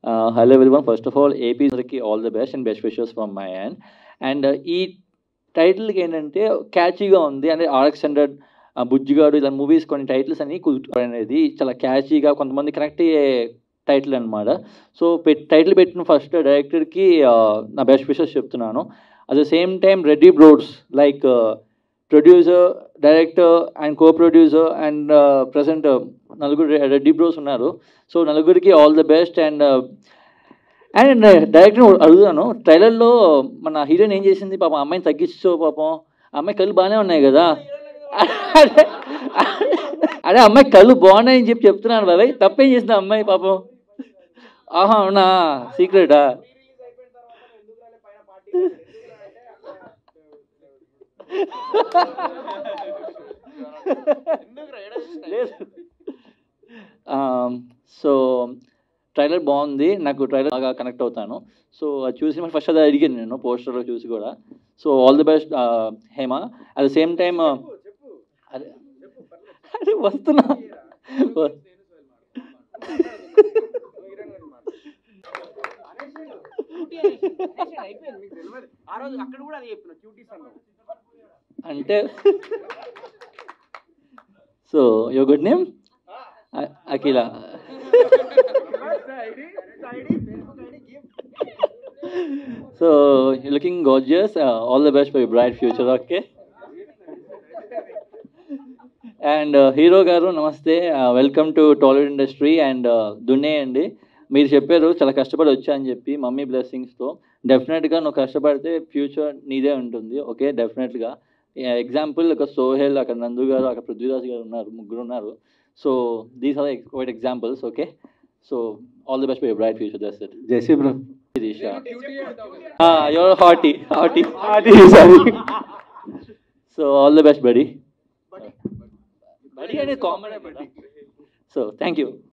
hello everyone first of all ఏపీకి all the best and best wishes from my hand and ఈ టైటిల్కి ఏంటంటే క్యాచీగా ఉంది అంటే ఆర్ఎక్స్ హండ్రెడ్ బుజ్జిగాడు ఇలా మూవీస్ కొన్ని టైటిల్స్ అన్ని కుదురు అనేది చాలా క్యాచీగా కొంతమంది కనెక్ట్ అయ్యే టైటిల్ అనమాట సో పెట్ టైటిల్ పెట్టిన ఫస్ట్ డైరెక్టర్కి నా బెస్ట్ విషెస్ చెప్తున్నాను at the same time Reddy bros like producer director and co producer and present నలుగురు రెడ్డి బ్రోస్ ఉన్నారు సో నలుగురికి all the best and and director అడుగుతాను ట్రైలర్లో మన హీరోయిన్ ఏం చేసింది పాపం అమ్మాయిని తగ్గించు పాపం అమ్మాయి కళ్ళు బాగానే ఉన్నాయి కదా అదే అదే అమ్మాయి కళ్ళు బాగున్నాయని చెప్పి చెప్తున్నాను బాబాయ్ తప్పేం చేసింది అమ్మాయి పాపం ఆహా అవునా సీక్రెటా లేదు సో ట్రైలర్ బాగుంది నాకు ట్రైలర్ బాగా కనెక్ట్ అవుతాను సో అది చూసి ఫస్ట్ అది అడిగాను నేను పోస్టర్లో చూసి కూడా so all the best Hema at the same time అదే అదే వస్తున్నా ఆ రోజు అక్కడ కూడా అది చెప్పిన క్యూటీస్ అన్నావు అంటే so yo good name Akhila so looking gorgeous all the best for you bright future okay and hero గారు నమస్తే welcome to Tollywood industry and దున్నే అండి మీరు చెప్పారు చాలా కష్టపడి వచ్చా అని చెప్పి మమ్మీ బ్లెస్సింగ్స్తో డెఫినెట్గా నువ్వు కష్టపడితే ఫ్యూచర్ నీదే ఉంటుంది ఓకే డెఫినెట్గా ఎగ్జాంపుల్ ఒక సోహెల్ అక్కడ నందు గారు అక్కడ పృథ్వీరాజ్ గారు ఉన్నారు ముగ్గురు ఉన్నారు so these are quite examples okay so all the best for bright future thus it Jaisi bro Disha your hottie hottie sorry so all the best buddy buddy అనేది కామన్ సో థ్యాంక్ యూ